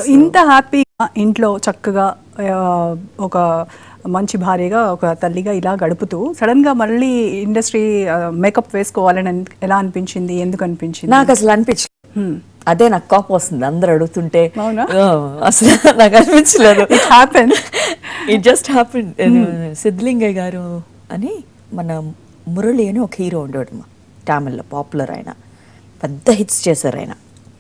ఇంత హ్యాపీగా ఇంట్లో చక్కగా ఆ, ఒక మంచి భార్యగా ఒక తల్లిగా ఇలా గడుపుతూ సడన్ గా మళ్ళీ ఇండస్ట్రీ మేకప్ వేసుకోవాలని అన్- ఎలా అనిపించింది ఎందుకు అనిపించింది నాకు అసలు అనిపించలేదు Hmm. అదే నాకు కోపం వస్తుంది అందరు అడుగుతుంటే అవునా? ఆ, అసలు నాకు అనిపించలేదు It happened. It just happen Siddalingaiah garu అని మన మురళి అని ఒక హీరో ఉండేవాడు మా తమిళ్లో పాపులర్ ఆయన పెద్ద హిట్స్ చేశారు ఆయన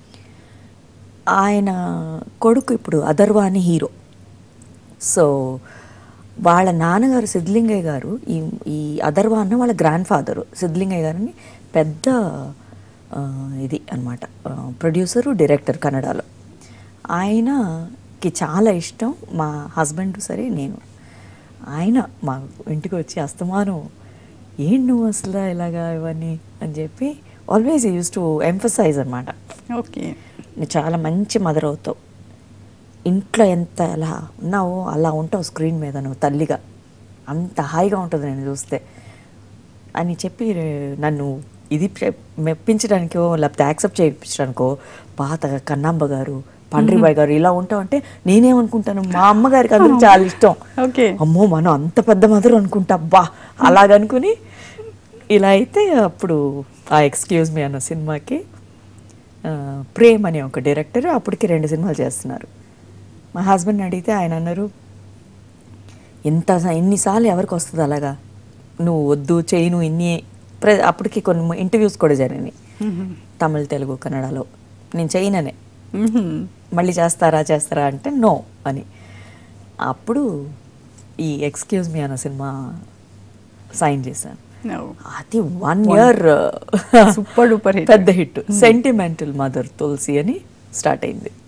ఆయన కొడుకు ఇప్పుడు అదర్వా అని హీరో సో వాళ్ళ నాన్నగారు సిద్ధలింగయ్య గారు ఈ ఈ అదర్వా అన్న వాళ్ళ గ్రాండ్ ఫాదరు సిద్ధలింగయ్య గారిని పెద్ద ఆ, ఇది అనమాట ప్రొడ్యూసరు డైరెక్టర్ కన్నడలో ఆయనకి చాలా ఇష్టం మా హస్బెండ్ సరే నేను ఆయన మా ఇంటికి వచ్చి అస్తమానం ఏం నువ్వు అసలు ఇలాగా ఇవన్నీ అని చెప్పి ఆల్వేస్ యూస్ టు ఎంఫసైజ్ అనమాట ఓకే నువ్వు చాలా మంచి మదర్ అవుతావు ఇంట్లో ఎంత ఎలా ఉన్నావో అలా ఉంటావు స్క్రీన్ మీద నువ్వు తల్లిగా అంత హాయిగా ఉంటుంది నేను చూస్తే అని చెప్పి నన్ను ఇది ప్ర- మెప్పించడానికో లేకపోతే యాక్సెప్ట్ చేయించడానికో పాతగా కన్నాంబ గారు పండ్రిబాయ్ గారు ఇలా ఉంటావు అంటే నేనేమనుకుంటాను మా అమ్మగారికి అందరూ చాలా ఇష్టం ఓకే అమ్మో మనం అంత పెద్ద మదర్ అనుకుంటా అబ్బా అలాగనుకుని ఇలా అయితే అప్పుడు ఆ ఎక్స్క్యూజ్ మీ అన్న సినిమాకి ఆ, ప్రేమ్ అనే ఒక డైరెక్టర్ అప్పటికి రెండు సినిమాలు చేస్తున్నారు మా హస్బెండ్ అడిగితే ఆయన అన్నారు ఎంత ఎన్నిసార్లు ఎవరికి వస్తుంది అలాగా నువ్వు వద్దు చేయను ఇన్ని ప్ర అప్పటికి కొన్ని ఇంటర్వ్యూస్ కూడా జరిగినాయి తమిళ్ తెలుగు కన్నడలో నేను చేయననే మళ్ళీ చేస్తారా చేస్తారా అంటే నో అని అప్పుడు ఈ ఎక్స్క్యూజ్ మీ అన్న సినిమా సైన్ చేశాను అది one year Super duper hit. పెద్ద హిట్ సెంటిమెంటల్ మదర్ తులసి అని స్టార్ట్ అయింది